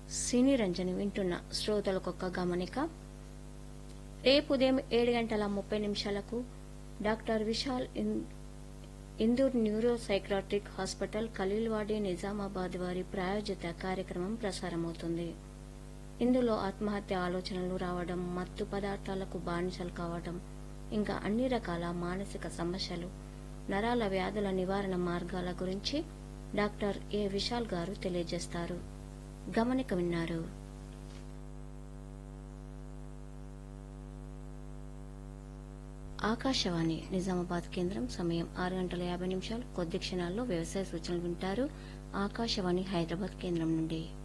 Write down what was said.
సినీ రంజని వింటున్న శ్రోతలకొక్క గమనిక రేపు ఉదయం ఏడు గంటల ముప్పై నిమిషాలకు డాక్టర్ విశాల్ ఇన్- Indur neuro psychiatric hospital Khaleelwadi Nizamabad వారి ప్రాయోజిత కార్యక్రమం ప్రసారమవుతుంది ఇందులో ఆత్మహత్య ఆలోచనలు రావడం మత్తు పదార్థాలకు బానిసలు కావడం ఇంకా అన్ని రకాల మానసిక సమస్యలు నరాల వ్యాధుల నివారణ మార్గాల గురించి డాక్టర్ ఏ విశాల్ గారు తెలియజేస్తారు గమనిక విన్నారు ఆకాశవాణి నిజామాబాద్ కేంద్రం సమయం ఆరు గంటల యాభై నిమిషాలు కొద్ది క్షణాల్లో వ్యవసాయ సూచనలు వింటారు ఆకాశవాణి హైదరాబాద్ కేంద్రం నుండి